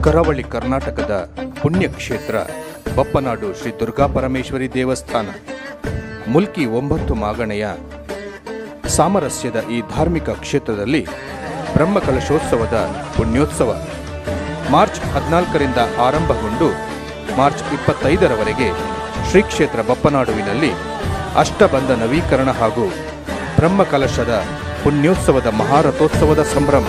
ಕರಾವಳಿ ಕರ್ನಾಟಕದ ಪುಣ್ಯಕ್ಷೇತ್ರ ಬಪ್ಪನಾಡು ಶ್ರೀ ದುರ್ಗಾ ಪರಮೇಶ್ವರಿ ದೇವಸ್ಥಾನ ಮುಲ್ಕಿ ಒಂಬತ್ತು ಮಾಗಣೆಯ ಸಾಮರಸ್ಯದ ಈ ಧಾರ್ಮಿಕ ಕ್ಷೇತ್ರದಲ್ಲಿ ಬ್ರಹ್ಮಕಲಶೋತ್ಸವದ ಪುಣ್ಯೋತ್ಸವ ಮಾರ್ಚ್ ಹದಿನಾಲ್ಕರಿಂದ ಆರಂಭಗೊಂಡು ಮಾರ್ಚ್ ಇಪ್ಪತ್ತೈದರವರೆಗೆ ಶ್ರೀ ಕ್ಷೇತ್ರ ಬಪ್ಪನಾಡುವಿನಲ್ಲಿ ಅಷ್ಟಬಂಧ ನವೀಕರಣ ಹಾಗೂ ಬ್ರಹ್ಮಕಲಶದ ಪುಣ್ಯೋತ್ಸವದ ಮಹಾರಥೋತ್ಸವದ ಸಂಭ್ರಮ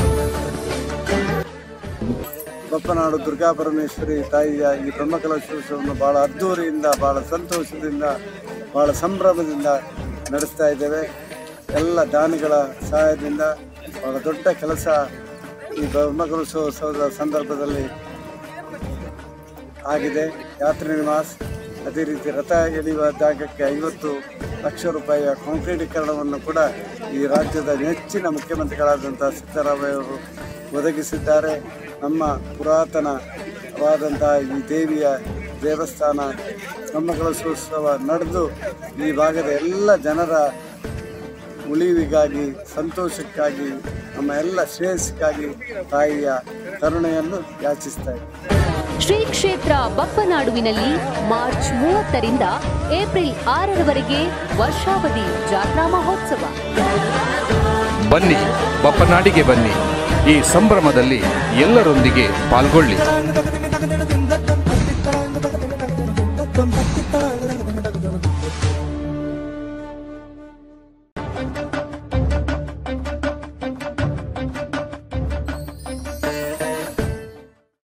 ಬಪ್ಪನಾಡು ದುರ್ಗಾ ಪರಮೇಶ್ವರಿ ತಾಯಿಯ ಈ ಬ್ರಹ್ಮಕಲಶೋತ್ಸವವನ್ನು ಬಹಳ ಅದ್ಧೂರಿಯಿಂದ ಬಹಳ ಸಂತೋಷದಿಂದ ಬಹಳ ಸಂಭ್ರಮದಿಂದ ನಡೆಸ್ತಾ ಇದ್ದೇವೆ ಎಲ್ಲ ದಾನಿಗಳ ಸಹಾಯದಿಂದ ಬಹಳ ದೊಡ್ಡ ಕೆಲಸ ಈ ಬ್ರಹ್ಮಕಲಶೋತ್ಸವದ ಸಂದರ್ಭದಲ್ಲಿ ಆಗಿದೆ ಯಾತ್ರೆ ನಿವಾಸ್ ಅದೇ ರೀತಿ ರಥ ಎಳೆಯುವ ಜಾಗಕ್ಕೆ ಐವತ್ತು ಲಕ್ಷ ರೂಪಾಯಿಯ ಕಾಂಕ್ರೀಟೀಕರಣವನ್ನು ಕೂಡ ಈ ರಾಜ್ಯದ ನೆಚ್ಚಿನ ಮುಖ್ಯಮಂತ್ರಿಗಳಾದಂಥ ಸಿದ್ದರಾಮಯ್ಯ ಅವರು ಒದಗಿಸಿದ್ದಾರೆ ನಮ್ಮ ಪುರಾತನವಾದಂಥ ಈ ದೇವಿಯ ದೇವಸ್ಥಾನ ಬ್ರಹ್ಮಕಲಶೋತ್ಸವ ನಡೆದು ಈ ಭಾಗದ ಎಲ್ಲ ಜನರ ಉಳಿವಿಗಾಗಿ ಸಂತೋಷಕ್ಕಾಗಿ ನಮ್ಮ ಎಲ್ಲ ಶ್ರೇಯಸ್ಸಿಗಾಗಿ ತಾಯಿಯ ಕರುಣೆಯನ್ನು ಯಾಚಿಸ್ತಾ ಇದ್ದೀವಿ ಶ್ರೀ ಕ್ಷೇತ್ರ ಬಪ್ಪನಾಡುವಿನಲ್ಲಿ ಮಾರ್ಚ್ ಮೂವತ್ತರಿಂದ ಏಪ್ರಿಲ್ ಆರರವರೆಗೆ ವರ್ಷಾವಧಿ ಜಾತ್ರಾ ಮಹೋತ್ಸವ ಬನ್ನಿ ಬಪ್ಪನಾಡಿಗೆ ಬನ್ನಿ ಈ ಸಂಭ್ರಮದಲ್ಲಿ ಎಲ್ಲರೊಂದಿಗೆ ಪಾಲ್ಗೊಳ್ಳಿ Dum dum